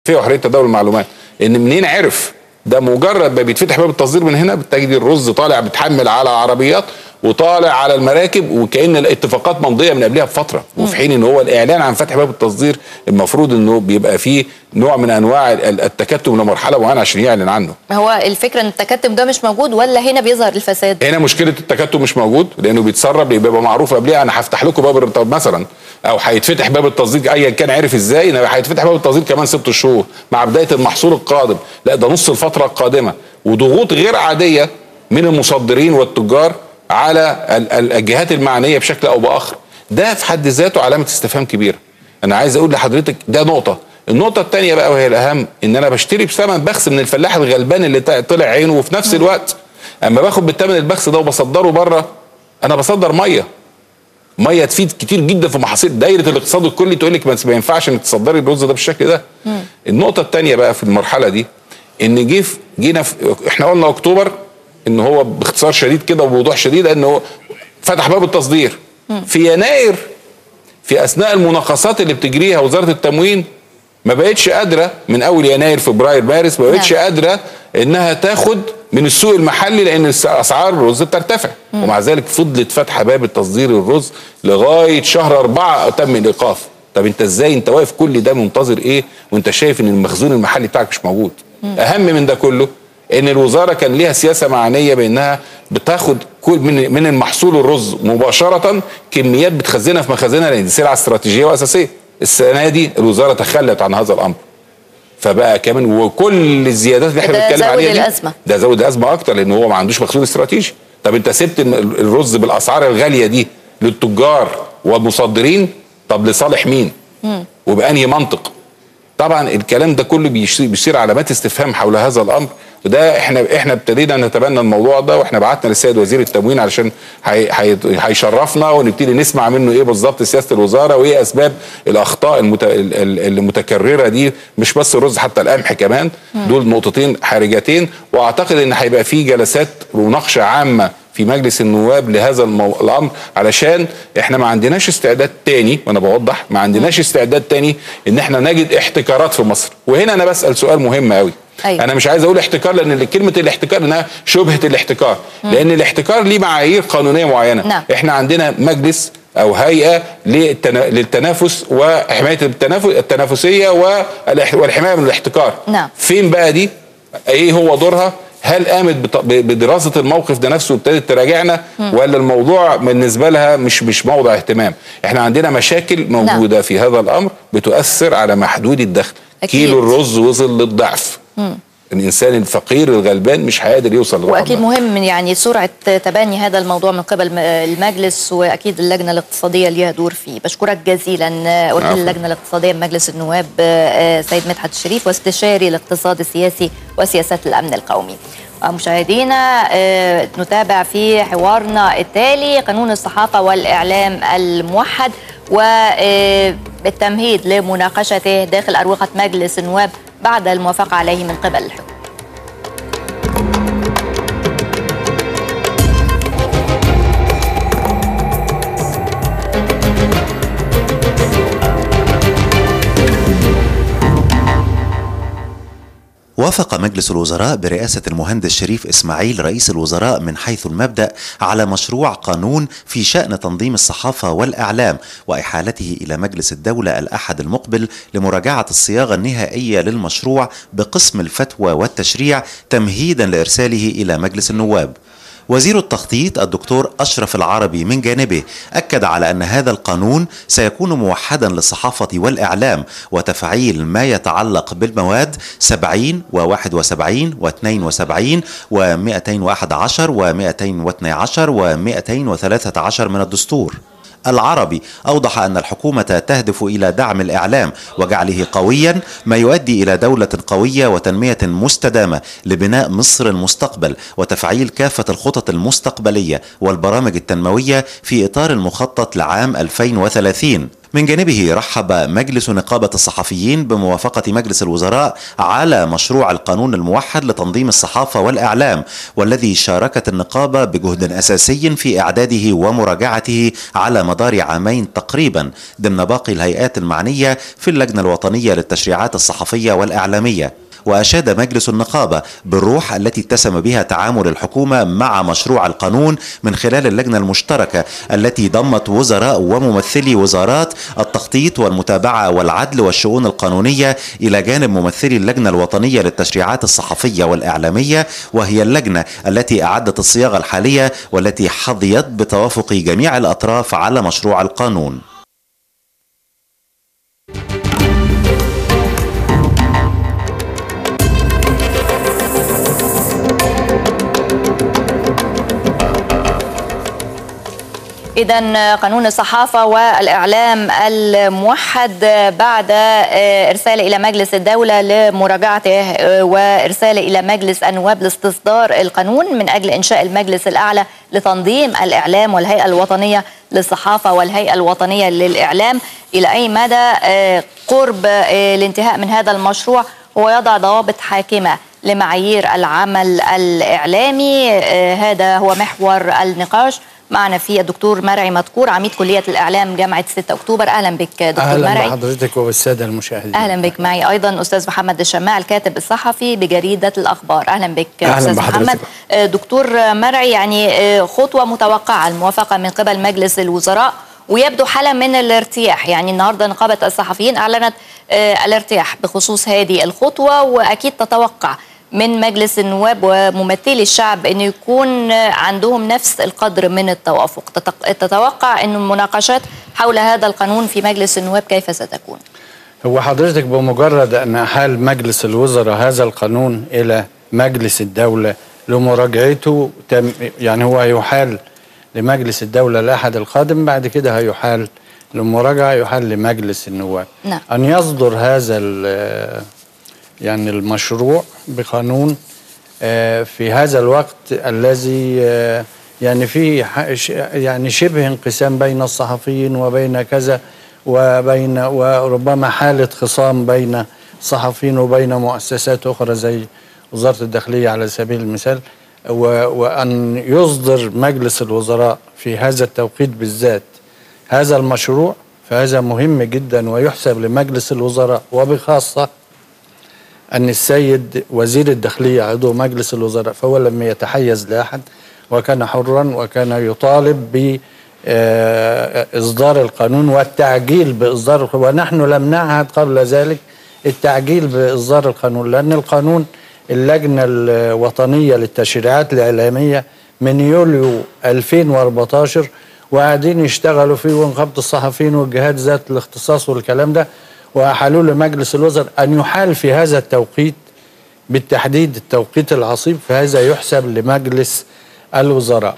فيه وحريه تداول المعلومات ان منين عرف ده مجرد ما بيتفتح باب التصدير من هنا بتجد الرز طالع بتحمل على عربيات وطالع على المراكب وكان الاتفاقات ممضيه من قبلها بفتره وفي حين ان هو الاعلان عن فتح باب التصدير المفروض انه بيبقى فيه نوع من انواع ال- التكتم لمرحله معينه عشان يعلن عنه هو الفكره ان التكتم ده مش موجود ولا هنا بيظهر الفساد هنا مشكله التكتم مش موجود لانه بيتسرب بيبقى معروف قبلها انا هفتح لكم باب الر- طب مثلا او هيتفتح باب التصدير ايا كان عرف ازاي إن هيتفتح باب التصدير كمان ست شهور مع بدايه المحصول القادم لا ده نص الفتره القادمه وضغوط غير عاديه من المصدرين والتجار على ال- ال- الجهات المعنيه بشكل او باخر ده في حد ذاته علامه استفهام كبيره انا عايز اقول لحضرتك ده نقطه النقطة الثانية بقى وهي الأهم إن أنا بشتري بثمن بخس من الفلاح الغلبان اللي طلع- طلع عينه وفي نفس الوقت أما باخد بالثمن البخس ده وبصدره بره أنا بصدر مية ميه تفيد كتير جدا في محاصيل دايره الاقتصاد الكلي تقول لك بس ما ينفعش انك تصدري الرز ده بالشكل ده النقطه الثانيه بقى في المرحله دي ان جه في- جينا في احنا قلنا اكتوبر ان هو باختصار شديد كده وبوضوح شديد ان هو فتح باب التصدير في يناير في اثناء المناقصات اللي بتجريها وزاره التموين ما بقتش قادره من اول يناير فبراير مارس ما بقتش نعم. قادره انها تاخد من السوق المحلي لان الس- اسعار الرز بترتفع ومع ذلك فضلت فاتحه باب التصدير الرز لغايه شهر أربعة تم الايقاف طب انت ازاي انت واقف كل ده منتظر ايه وانت شايف ان المخزون المحلي بتاعك مش موجود اهم من ده كله ان الوزاره كان ليها سياسه معنيه بانها بتاخد كل من من المحصول الرز مباشره كميات بتخزنها في مخازنها لان دي سلعه استراتيجيه واساسيه السنه دي الوزاره تخلت عن هذا الامر فبقى كمان وكل الزيادات اللي احنا ده بنتكلم زود عليها دي الأزمة. ده زود الازمه اكتر لان هو ما عندوش مخزون استراتيجي طب انت سبت ال- الرز بالاسعار الغاليه دي للتجار والمصدرين طب لصالح مين وبانهي منطق طبعا الكلام ده كله بيش- بيصير علامات استفهام حول هذا الامر وده احنا احنا ابتدينا نتبنى الموضوع ده واحنا بعتنا للسيد وزير التموين علشان هي- هي- هيشرفنا ونبتدي نسمع منه ايه بالظبط سياسه الوزاره وايه اسباب الاخطاء المت... ال- ال- المتكرره دي مش بس الرز حتى القمح كمان دول نقطتين حرجتين واعتقد ان هيبقى في جلسات مناقشه عامه في مجلس النواب لهذا المو... الامر علشان احنا ما عندناش استعداد تاني وانا بوضح ما عندناش استعداد تاني ان احنا نجد احتكارات في مصر وهنا انا بسال سؤال مهم قوي أيوة. انا مش عايز اقول احتكار لان كلمه الاحتكار انها شبهه الاحتكار لان الاحتكار ليه معايير قانونيه معينه نعم. احنا عندنا مجلس او هيئه للتنا... للتنافس وحمايه التنافس التنافسيه والح- والحمايه من الاحتكار نعم. فين بقى دي ايه هو دورها هل قامت بط- ب- بدراسه الموقف ده نفسه وابتدت تراجعنا ولا الموضوع بالنسبه لها مش مش موضع اهتمام احنا عندنا مشاكل موجوده في هذا الامر بتؤثر على محدود الدخل أكيد. كيلو الرز وصل للضعف الانسان الفقير الغلبان مش هيقدر يوصل للرقم واكيد ده. مهم من يعني سرعه تبني هذا الموضوع من قبل م- المجلس واكيد اللجنه الاقتصاديه ليها دور فيه بشكرك جزيلا آه، وكيل عفواً. اللجنه الاقتصاديه بمجلس النواب آه، آه، سيد مدحت الشريف واستشاري الاقتصاد السياسي وسياسات الامن القومي مشاهدينا آه، نتابع في حوارنا التالي قانون الصحافه والاعلام الموحد وبالتمهيد لمناقشته داخل اروقه مجلس النواب بعد الموافقه عليه من قبل الحكومه وافق مجلس الوزراء برئاسة المهندس شريف إسماعيل رئيس الوزراء من حيث المبدأ على مشروع قانون في شأن تنظيم الصحافة والإعلام وإحالته إلى مجلس الدولة الأحد المقبل لمراجعة الصياغة النهائية للمشروع بقسم الفتوى والتشريع تمهيدا لإرساله إلى مجلس النواب وزير التخطيط الدكتور أشرف العربي من جانبه أكد على أن هذا القانون سيكون موحدا للصحافة والإعلام وتفعيل ما يتعلق بالمواد 70 و71 و72 و211 و212 و213 من الدستور العربي أوضح أن الحكومة تهدف إلى دعم الإعلام وجعله قويا ما يؤدي إلى دولة قوية وتنمية مستدامة لبناء مصر المستقبل وتفعيل كافة الخطط المستقبلية والبرامج التنموية في إطار المخطط لعام 2030 من جانبه رحب مجلس نقابة الصحفيين بموافقة مجلس الوزراء على مشروع القانون الموحد لتنظيم الصحافة والإعلام والذي شاركت النقابة بجهد أساسي في إعداده ومراجعته على مدار عامين تقريبا ضمن باقي الهيئات المعنية في اللجنة الوطنية للتشريعات الصحفية والإعلامية وأشاد مجلس النقابة بالروح التي اتسم بها تعامل الحكومة مع مشروع القانون من خلال اللجنة المشتركة التي ضمت وزراء وممثلي وزارات التخطيط والمتابعة والعدل والشؤون القانونية إلى جانب ممثلي اللجنة الوطنية للتشريعات الصحفية والإعلامية وهي اللجنة التي أعدت الصياغة الحالية والتي حظيت بتوافق جميع الأطراف على مشروع القانون إذا قانون الصحافة والإعلام الموحد بعد إرسال إلى مجلس الدولة لمراجعته وإرسال إلى مجلس النواب لاستصدار القانون من أجل إنشاء المجلس الأعلى لتنظيم الإعلام والهيئة الوطنية للصحافة والهيئة الوطنية للإعلام إلى أي مدى قرب الانتهاء من هذا المشروع هو يضع ضوابط حاكمة لمعايير العمل الإعلامي هذا هو محور النقاش معنا فيه الدكتور مرعي مذكور عميد كلية الإعلام جامعة 6 أكتوبر أهلا بك دكتور أهلا مرعي بحضرتك وبالسادة المشاهدين أهلا بك معي أيضا أستاذ محمد الشماع الكاتب الصحفي بجريدة الأخبار أهلا بك أهلا أستاذ بحضرتك. محمد آه، دكتور مرعي يعني آه، خطوة متوقعة الموافقة من قبل مجلس الوزراء ويبدو حالة من الارتياح يعني النهاردة نقابة الصحفيين أعلنت آه، الارتياح بخصوص هذه الخطوة وأكيد تتوقع من مجلس النواب وممثلي الشعب أن يكون آه، عندهم نفس القدر من التوافق تتق- تتوقع أن المناقشات حول هذا القانون في مجلس النواب كيف ستكون؟ هو حضرتك بمجرد أن أحال مجلس الوزراء هذا القانون إلى مجلس الدولة لمراجعته تم يعني هو هيحال لمجلس الدولة الأحد القادم بعد كده هيحال للمراجعة يحال لمجلس النواب نعم. أن يصدر هذا ال- يعني المشروع بقانون آه، في هذا الوقت الذي آه، يعني فيه ح- ش- يعني شبه انقسام بين الصحفيين وبين كذا وبين وربما حالة خصام بين الصحفيين وبين مؤسسات أخرى زي وزارة الداخلية على سبيل المثال و- وأن يصدر مجلس الوزراء في هذا التوقيت بالذات هذا المشروع فهذا مهم جدا ويحسب لمجلس الوزراء وبخاصة أن السيد وزير الداخلية عضو مجلس الوزراء فهو لم يتحيز لأحد وكان حرا وكان يطالب ب آه، إصدار القانون والتعجيل بإصدار القانون ونحن لم نعهد قبل ذلك التعجيل بإصدار القانون لأن القانون اللجنة الوطنية للتشريعات الإعلامية من يوليو 2014 وقاعدين يشتغلوا فيه ونقابة الصحفيين والجهات ذات الاختصاص والكلام ده وأحالوا لمجلس الوزراء أن يحال في هذا التوقيت بالتحديد التوقيت العصيب فهذا يحسب لمجلس الوزراء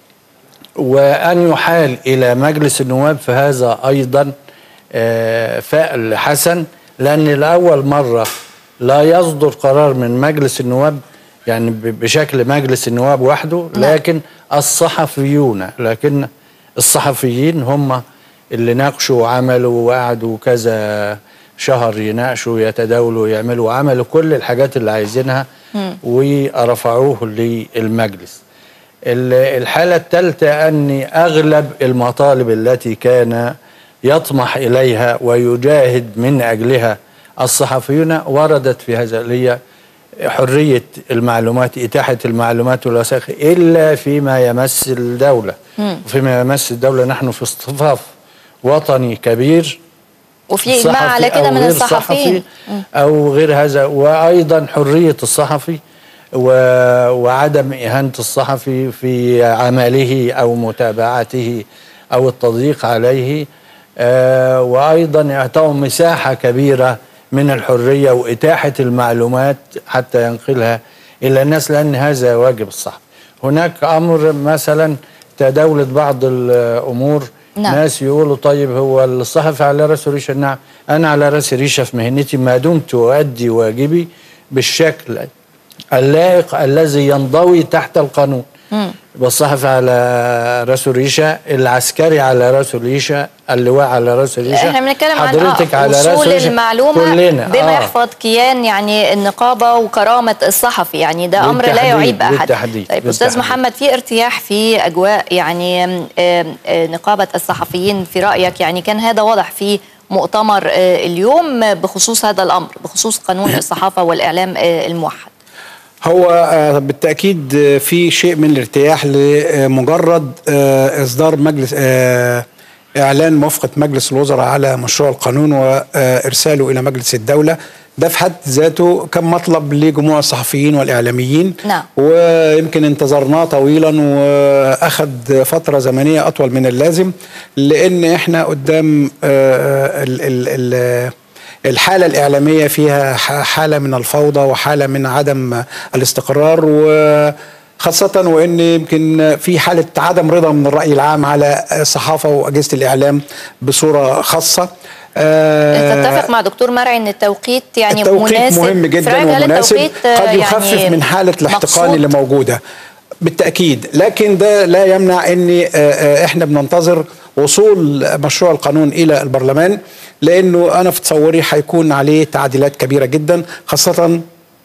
وأن يحال إلى مجلس النواب فهذا أيضا آه، فعل حسن لأن لأول مرة لا يصدر قرار من مجلس النواب يعني ب- بشكل مجلس النواب وحده لكن الصحفيون لكن الصحفيين هم اللي ناقشوا وعملوا وقعدوا كذا شهر يناقشوا يتداولوا يعملوا عملوا كل الحاجات اللي عايزينها ورفعوه للمجلس ال- الحالة الثالثة أن أغلب المطالب التي كان يطمح إليها ويجاهد من أجلها الصحفيون وردت في هذا اللي هي حرية المعلومات إتاحة المعلومات والوثائق إلا فيما يمس الدولة فيما يمس الدولة نحن في اصطفاف وطني كبير وفي إجماع صحفي على كده أو من غير الصحفيين صحفي أو غير هذا وأيضا حرية الصحفي و... وعدم إهانة الصحفي في عمله أو متابعته أو التضييق عليه آه وأيضا إعطاء مساحة كبيرة من الحرية وإتاحة المعلومات حتى ينقلها إلى الناس لأن هذا واجب الصحفي هناك أمر مثلا تداولت بعض الأمور نعم. ناس يقولوا طيب هو الصحفي على راسه ريشه نعم انا على راسي ريشه في مهنتي ما دمت اؤدي واجبي بالشكل اللائق الذي ينضوي تحت القانون يبقى الصحفي على راسه ريشه العسكري على راسه ريشه اللواء على راس الريشه احنا بنتكلم عن حضرتك آه على راس وصول الريشه المعلومه كلنا بما آه. يحفظ كيان يعني النقابه وكرامه الصحفي يعني ده امر لا بالتحديد، يعيب احد بالتحديد، طيب استاذ بالتحديد. محمد في ارتياح في اجواء يعني آم، آم، آه، نقابه الصحفيين في رايك يعني كان هذا واضح في مؤتمر آه، اليوم بخصوص هذا الامر بخصوص قانون الصحافه والاعلام آه، الموحد هو آه، بالتأكيد آه، في شيء من الارتياح لمجرد آه، إصدار مجلس آه، إعلان موافقة مجلس الوزراء على مشروع القانون وإرساله إلى مجلس الدولة ده في حد ذاته كان مطلب لجموع الصحفيين والإعلاميين نعم. ويمكن انتظرناه طويلا واخد فتره زمنيه اطول من اللازم لان احنا قدام آه، ال- ال- ال- الحاله الاعلاميه فيها ح- حاله من الفوضى وحاله من عدم الاستقرار وخاصة وان يمكن في حالة عدم رضا من الرأي العام على الصحافة وأجهزة الإعلام بصورة خاصة آه، تتفق مع دكتور مرعي ان التوقيت يعني التوقيت مناسب مهم في جدا رأيك هل ومناسب التوقيت، آه، قد يخفف يعني من حالة الاحتقان مقصود؟ اللي موجودة بالتأكيد لكن ده لا يمنع ان آه، آه، احنا بننتظر وصول مشروع القانون الى البرلمان لانه انا في تصوري هيكون عليه تعديلات كبيرة جدا خاصة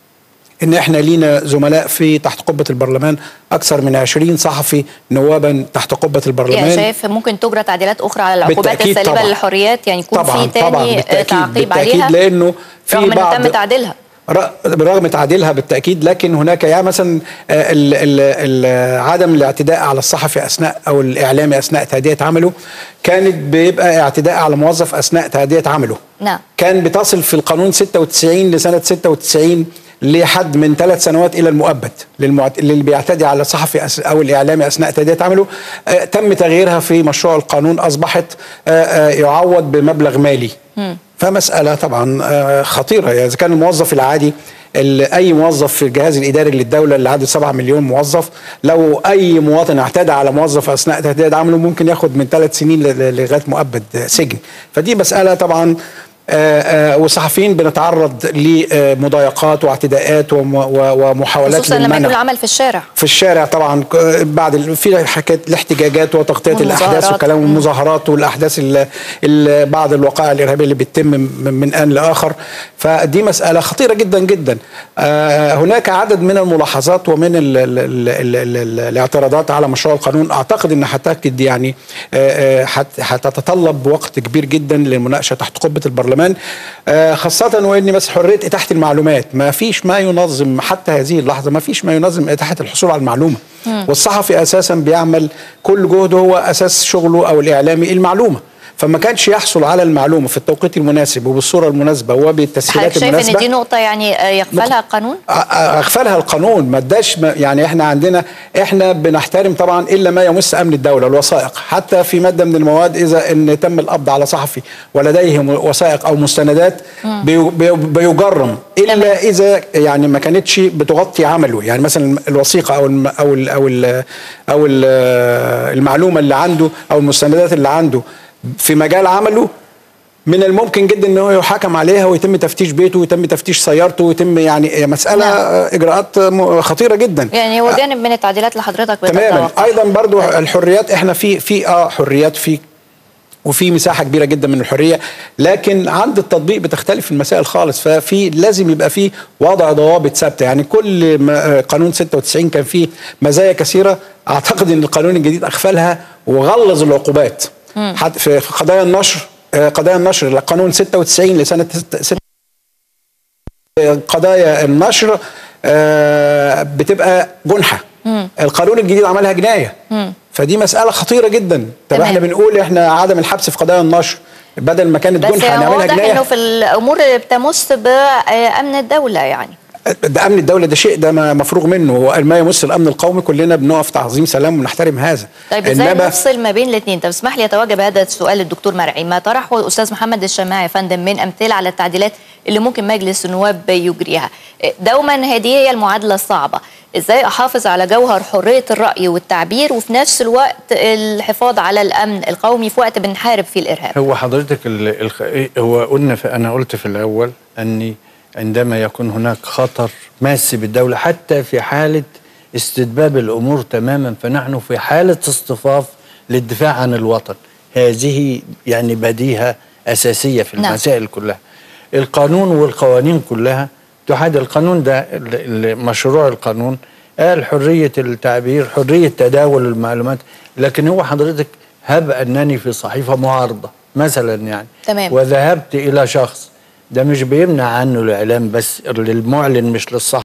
ان احنا لينا زملاء في تحت قبة البرلمان اكثر من 20 صحفي نوابا تحت قبة البرلمان يعني شايف ممكن تجرى تعديلات اخرى على العقوبات بالتأكيد السالبه طبعاً. للحريات يعني يكون طبعا في طبعا تاني آه، بالتأكيد تعقيب بالتأكيد عليها لانه في رغم بعض انه تم تعديلها ر- برغم تعديلها بالتاكيد لكن هناك يعني مثلا آه، ال- ال- ال- عدم الاعتداء على الصحفي اثناء او الاعلامي اثناء تاديه عمله كانت بيبقى اعتداء على موظف اثناء تاديه عمله نعم كان بتصل في القانون 96 لسنه 96 لحد من ثلاث سنوات الى المؤبد للمعت... اللي بيعتدي على الصحفي أس... او الاعلامي اثناء تاديه عمله آه تم تغييرها في مشروع القانون اصبحت آه آه يعوض بمبلغ مالي فمساله طبعا آه خطيره يعني اذا كان الموظف العادي ال- اي موظف في الجهاز الاداري للدوله اللي عدد 7 مليون موظف لو اي مواطن اعتدى على موظف اثناء تهديد عمله ممكن ياخد من ثلاث سنين ل- ل- لغايه مؤبد سجن فدي مساله طبعا آه، آه، والصحفيين بنتعرض لمضايقات واعتداءات وم- و- ومحاولات خصوصا لما يكون للمنع العمل في الشارع في الشارع طبعا ك- بعد ال- في حكايه الاحتجاجات وتغطيه الاحداث والمظاهرات. وكلام مم. المظاهرات والاحداث ال- ال- بعض الوقائع الارهابيه اللي بتتم من من ان لاخر فدي مساله خطيره جدا جدا آه، هناك عدد من الملاحظات ومن ال ال ال ال ال ال الاعتراضات على مشروع القانون اعتقد انها هتاكد يعني آه، آه، هت- هتتطلب وقت كبير جدا للمناقشه تحت قبه البرلمان آه، خاصه وان بس حريه اتاحه المعلومات ما فيش ما ينظم حتى هذه اللحظه ما فيش ما ينظم اتاحه الحصول على المعلومه والصحفي اساسا بيعمل كل جهده هو اساس شغله او الاعلامي المعلومه فما كانش يحصل على المعلومه في التوقيت المناسب وبالصوره المناسبه وبالتسهيلات حضرتك شايف المناسبه ان دي نقطه يعني آه، يغفلها القانون أ- أ- اغفلها القانون ما اداش ما- يعني احنا عندنا احنا بنحترم طبعا الا ما يمس امن الدوله الوثائق حتى في ماده من المواد اذا ان تم القبض على صحفي ولديه م- وثائق او مستندات بي- بي- بيجرم الا تمام. اذا يعني ما كانتش بتغطي عمله يعني مثلا الوثيقه او الم او ال او ال او ال المعلومه اللي عنده او المستندات اللي عنده في مجال عمله من الممكن جدا ان هو يحاكم عليها ويتم تفتيش بيته ويتم تفتيش سيارته ويتم يعني مساله نعم. اجراءات م- خطيره جدا يعني هو جانب من التعديلات اللي حضرتك تماما بتتوقع ايضا برضو الحريات احنا في في اه حريات في وفي مساحه كبيره جدا من الحريه لكن عند التطبيق بتختلف المسائل خالص ففي لازم يبقى في وضع ضوابط ثابته يعني كل ما آه، قانون 96 كان فيه مزايا كثيره اعتقد ان القانون الجديد اغفلها وغلظ العقوبات حتى في في قضايا النشر آه، قضايا النشر القانون 96 لسنه ست- ست- قضايا النشر آه، بتبقى جنحه القانون الجديد عملها جنايه فدي مساله خطيره جدا طب تمام. احنا بنقول احنا عدم الحبس في قضايا النشر بدل ما كانت بس جنحه هنعملها واضح انه جنايه في الامور اللي بتمس بامن الدوله يعني ده امن الدوله ده شيء ده ما- مفروغ منه وما يمس الامن القومي كلنا بنقف تعظيم سلام ونحترم هذا طيب ازاي نفصل ما بين الاثنين طب اسمح لي اتوجه هذا السؤال للدكتور مرعي ما طرحه الاستاذ محمد الشماعي يا فندم من امثله على التعديلات اللي ممكن مجلس النواب يجريها دوما هذه هي المعادله الصعبه ازاي احافظ على جوهر حريه الراي والتعبير وفي نفس الوقت الحفاظ على الامن القومي في وقت بنحارب فيه الارهاب هو حضرتك ال- الخ... إيه هو قلنا في انا قلت في الاول اني عندما يكون هناك خطر ماس بالدوله حتى في حاله استتباب الامور تماما فنحن في حاله اصطفاف للدفاع عن الوطن هذه يعني بديهة أساسية في نعم. المسائل كلها القانون والقوانين كلها تحد القانون ده ال- ال- مشروع القانون قال حرية التعبير حرية تداول المعلومات لكن هو حضرتك هب أنني في صحيفة معارضة مثلا يعني تمام. وذهبت إلى شخص ده مش بيمنع عنه الإعلام بس للمعلن مش للصحفي